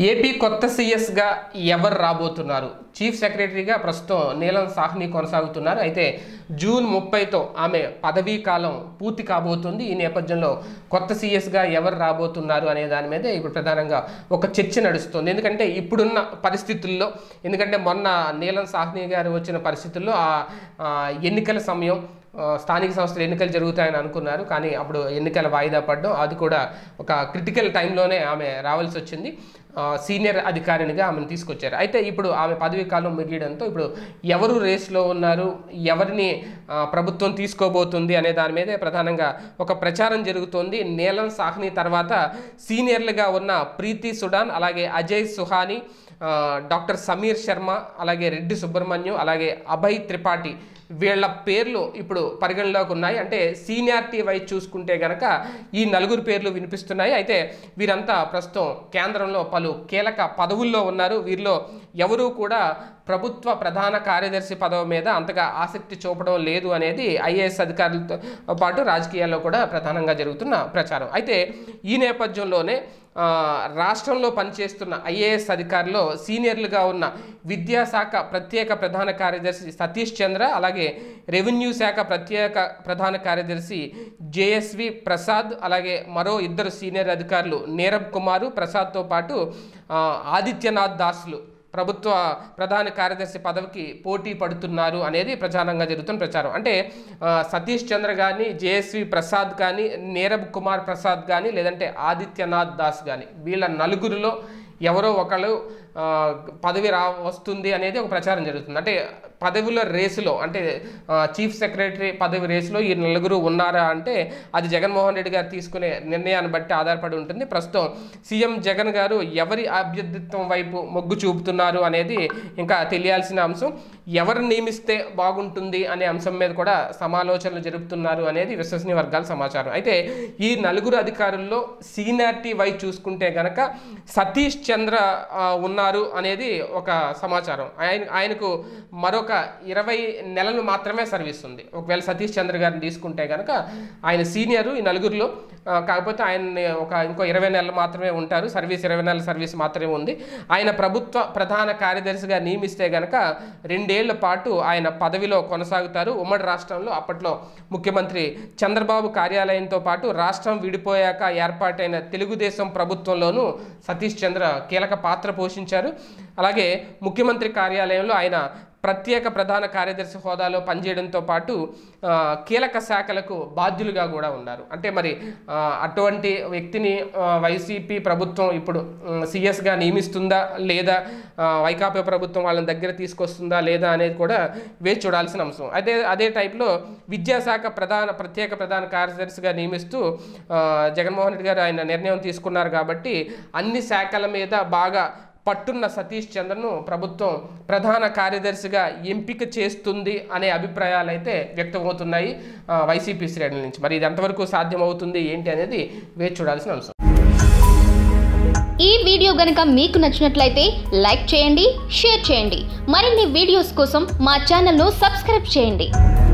AP కొత్త సీఎస్గా ఎవరు రాబోతున్నారు చీఫ్ సెక్రటరీగా ప్రస్తుతం నీలం సాహ్ని కొనసాగుతున్నారు అయితే జూన్ ముప్పైతో ఆమె పదవీ కాలం పూర్తి కాబోతుంది ఈ నేపథ్యంలో కొత్త సీఎస్గా ఎవరు రాబోతున్నారు అనే దాని మీద ఇప్పుడు ప్రధానంగా ఒక చర్చ నడుస్తుంది ఎందుకంటే ఇప్పుడున్న పరిస్థితుల్లో ఎందుకంటే మొన్న నీలం సాహ్ని గారు వచ్చిన పరిస్థితుల్లో ఆ ఆ ఎన్నికల సమయం ఆ, స్థానిక సంస్థల ఎన్నికలు జరుగుతాయని అనుకున్నారు కానీ అప్పుడు ఎన్నికల వాయిదా పడడం అది కూడా ఒక క్రిటికల్ టైంలోనే ఆమె రావాల్సి వచ్చింది ఆ, సీనియర్ అధికారినిగా ఆమెను తీసుకొచ్చారు అయితే ఇప్పుడు ఆమె పదవీ కాలం ముగియడంతో ఇప్పుడు ఎవరు రేస్లో ఉన్నారు ఎవరిని ఆ, ప్రభుత్వం తీసుకోబోతుంది అనే దాని మీదే ప్రధానంగా ఒక ప్రచారం జరుగుతోంది నీలం సాహ్ని తర్వాత సీనియర్లుగా ఉన్న ప్రీతి సుడాన్ అలాగే అజయ్ సుహాని ఆ, డాక్టర్ సమీర్ శర్మ అలాగే రెడ్డి సుబ్రహ్మణ్యం అలాగే అభయ్ త్రిపాఠి వీళ్ళ పేర్లు ఇప్పుడు పరిగణలోకి ఉన్నాయి అంటే సీనియారిటీ వైజ్ చూసుకుంటే గనక ఈ నలుగురు పేర్లు వినిపిస్తున్నాయి అయితే వీరంతా ప్రస్తుతం కేంద్రంలో పలు కీలక పదవుల్లో ఉన్నారు వీరిలో ఎవరూ కూడా ప్రభుత్వ ప్రధాన కార్యదర్శి పదవి మీద అంతగా ఆసక్తి చూపడం లేదు అనేది ఐఏఎస్ అధికారులతో పాటు రాజకీయాల్లో కూడా ప్రధానంగా జరుగుతున్న ప్రచారం అయితే ఈ నేపథ్యంలోనే ఆ, రాష్ట్రంలో పనిచేస్తున్న ఐఏఎస్ అధికారులు సీనియర్లుగా ఉన్న విద్యాశాఖ ప్రత్యేక ప్రధాన కార్యదర్శి సతీష్ చంద్ర అలాగే రెవెన్యూ శాఖ ప్రత్యేక ప్రధాన కార్యదర్శి జేఎస్వి ప్రసాద్ అలాగే మరో ఇద్దరు సీనియర్ అధికారులు నీరబ్ కుమారు ప్రసాద్తో పాటు ఆ, ఆదిత్యనాథ్ దాస్లు ప్రభుత్వ ప్రధాన కార్యదర్శి పదవికి పోటీ పడుతున్నారు అనేది ప్రధానంగా జరుగుతున్న ప్రచారం అంటే ఆ, సతీష్ చంద్ర కానీ జేఎస్వి ప్రసాద్ కానీ నీరబ్ కుమార్ ప్రసాద్ కానీ లేదంటే ఆదిత్యనాథ్ దాస్ కానీ వీళ్ళ నలుగురిలో ఎవరో ఒకళ్ళు ఆ, పదవి రా వస్తుంది అనేది ఒక ప్రచారం జరుగుతుంది అంటే పదవుల రేసులో అంటే ఆ, చీఫ్ సెక్రటరీ పదవి రేసులో ఈ నలుగురు ఉన్నారా అంటే అది జగన్మోహన్ రెడ్డి గారు తీసుకునే నిర్ణయాన్ని బట్టి ఆధారపడి ఉంటుంది ప్రస్తుతం సీఎం జగన్ గారు ఎవరి అభ్యర్థిత్వం వైపు మొగ్గు చూపుతున్నారు అనేది ఇంకా తెలియాల్సిన అంశం ఎవరు నియమిస్తే బాగుంటుంది అనే అంశం మీద కూడా సమాలోచనలు జరుపుతున్నారు అనేది విశ్వసనీయ వర్గాల సమాచారం అయితే ఈ నలుగురు అధికారుల్లో సీనియారిటీ వైజ్ చూసుకుంటే గనక సతీష్ చంద్ర ఆ, ఉన్నారు అనేది ఒక సమాచారం ఆయన ఆయనకు మరొక ఇరవై నెలలు మాత్రమే సర్వీస్ ఉంది ఒకవేళ సతీష్ చంద్ర గారిని తీసుకుంటే కనుక ఆయన సీనియరు ఈ నలుగురిలో ఆ, కాకపోతే ఆయన్ని ఒక ఇంకో ఇరవై నెలలు మాత్రమే ఉంటారు సర్వీస్ ఇరవై నెలల సర్వీస్ మాత్రమే ఉంది ఆయన ప్రభుత్వ ప్రధాన కార్యదర్శిగా నియమిస్తే గనక రెండేళ్ల పాటు ఆయన పదవిలో కొనసాగుతారు ఉమ్మడి రాష్ట్రంలో అప్పట్లో ముఖ్యమంత్రి చంద్రబాబు కార్యాలయంతో పాటు రాష్ట్రం విడిపోయాక ఏర్పాటైన తెలుగుదేశం ప్రభుత్వంలోనూ సతీష్ చంద్ర కీలక పాత్ర పోషించారు అలాగే ముఖ్యమంత్రి కార్యాలయంలో ఆయన ప్రత్యేక ప్రధాన కార్యదర్శి హోదాలో పనిచేయడంతో పాటు ఆ, కీలక శాఖలకు బాధ్యులుగా కూడా ఉన్నారు అంటే మరి ఆ, అటువంటి వ్యక్తిని ఆ, వైసీపీ ప్రభుత్వం ఇప్పుడు సిఎస్గా నియమిస్తుందా లేదా ఆ, వైకాపా ప్రభుత్వం వాళ్ళని దగ్గర తీసుకొస్తుందా లేదా అనేది కూడా వేచి చూడాల్సిన అంశం అదే అదే టైప్లో విద్యాశాఖ ప్రధాన ప్రత్యేక ప్రధాన కార్యదర్శిగా నియమిస్తూ ఆ, జగన్మోహన్ రెడ్డి గారు ఆయన నిర్ణయం తీసుకున్నారు కాబట్టి అన్ని శాఖల మీద బాగా పట్టున్న సతీష్ చంద్రను ప్రభుత్వం ప్రధాన కార్యదర్శిగా ఎంపిక చేస్తుంది అనే అభిప్రాయాలు అయితే వ్యక్తమవుతున్నాయి ఆ, వైసీపీ శ్రేణుల నుంచి మరి ఇది ఎంతవరకు సాధ్యమవుతుంది ఏంటి అనేది వేచి చూడాల్సిన అంశం ఈ వీడియో గనుక మీకు నచ్చినట్లయితే లైక్ చేయండి షేర్ చేయండి మరిన్ని వీడియోస్ కోసం మా ఛానల్ను సబ్స్క్రైబ్ చేయండి